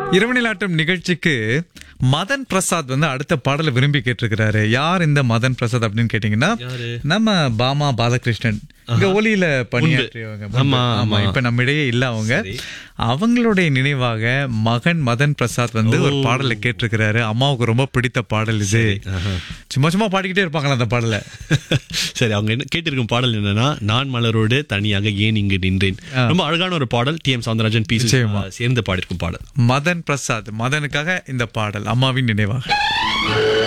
இரவணிலாட்டம் நிகழ்ச்சிக்கு மதன் பிரசாத் வந்து அடுத்த பாடலை விரும்பி கேட்டிருக்கிறாரு யார் இந்த மதன் பிரசாத் அப்படின்னு கேட்டீங்கன்னா யாரு? நம்ம பாமா பாலகிருஷ்ணன் இங்க ஒலியில பணியாற்றியவங்க முன்பு. ஆமா, ஆமா ஆமா. இப்ப நம்ம இடையே இல்ல அவங்க அவங்களுடைய நினைவாக மகன் மதன் பிரசாத் வந்து ஒரு பாடலை கேட்டிருக்கிறாரு அம்மாவுக்கு ரொம்ப பிடித்த பாடல் இது சும்மா சும்மா பாடிக்கிட்டே இருப்பாங்களா அந்த பாடலை சரி அவங்க என்ன கேட்டிருக்கும் பாடல் என்னன்னா நான் மலரோடு தனியாக ஏன் இங்கு நின்றேன் ரொம்ப அழகான ஒரு பாடல் டி எம் சவுந்தரராஜன் பி நிச்சயமா. சேர்ந்து பாடியிருக்கும் பாடல் மதன் பிரசாத் மதனுக்காக இந்த பாடல் அம்மாவின் நினைவாக